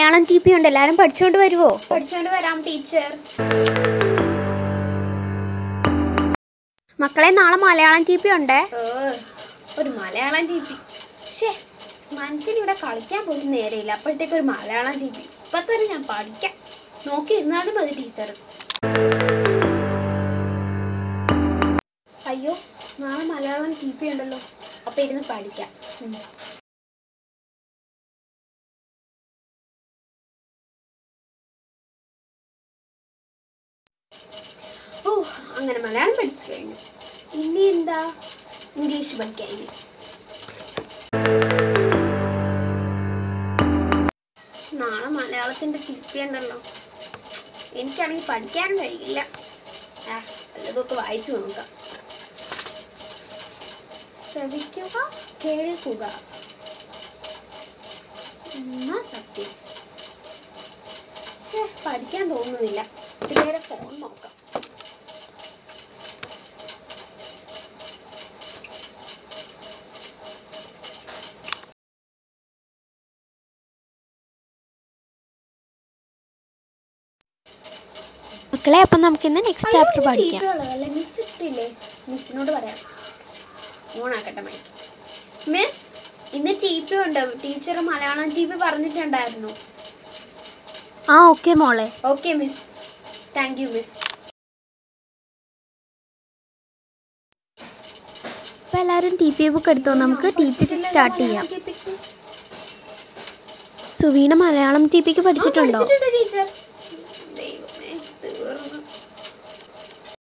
Malayalam T P ഉണ്ട് എല്ലാവരും പഠിച്ചുകൊണ്ട് വരുമോ പഠിച്ചോണ്ട് വരാം ടീച്ചർ മക്കളെ നാളെ മലയാളം ടി പി ഉണ്ടേ ഒരു മലയാളം ടി പി ഷേ മനുഷ്യന് ഇവിടെ കളിക്കാൻ പോലും നേരെയില്ല അപ്പോഴത്തേക്ക് ഒരു മലയാളം ടി പി ഇപ്പത്തെ ഒരു ഞാൻ പഠിക്കാം നോക്കി ഇരുന്നാലും മതി ടീച്ചർ അയ്യോ നാളെ മലയാളം ടി പി ഉണ്ടല്ലോ അപ്പൊ ഇരുന്ന് പഠിക്കാം ഉം. ഓ അങ്ങനെ മലയാളം പഠിച്ചു കഴിഞ്ഞു ഇനി എന്താ ഇംഗ്ലീഷ് പഠിക്കാൻ ഇനി നാളെ മലയാളത്തിന്റെ തിരുപ്പി ഉണ്ടല്ലോ എനിക്കാണെങ്കിൽ പഠിക്കാൻ കഴിയില്ല ആ വല്ലതൊക്കെ വായിച്ചു നോക്കാം ശ്രവിക്കുക കേൾക്കുക എന്നാ സത്യം പക്ഷേ പഠിക്കാൻ തോന്നുന്നില്ല ഇതുവരെ ഫോൺ നോക്കാം മക്കളെ അപ്പം നമുക്കിന്ന് നെക്സ്റ്റ് ചാപ്റ്റർ പഠിക്കാം ടീച്ചറുള്ളതല്ലേ മിസ് ഇട്ടില്ലേ മിസ്സിനോട് പറയാം ഓണാക്കട്ടെ മൈക്ക് മിസ് ഇന്ന് ടി പി ഉണ്ട് ടീച്ചർ മലയാളം ടി പി പറഞ്ഞിട്ടുണ്ടായിരുന്നു ആ ഓക്കെ മോളെ okay miss thank you miss അപ്പോൾ എല്ലാവരും ടി പി ബുക്ക് എടുത്തോ നമുക്ക് ടി പി സ്റ്റാർട്ട് ചെയ്യാം സുവീണ മലയാളം ടി പിക്ക് പഠിച്ചിട്ടുണ്ടോ പഠിച്ചിട്ടുണ്ട് ടീച്ചർ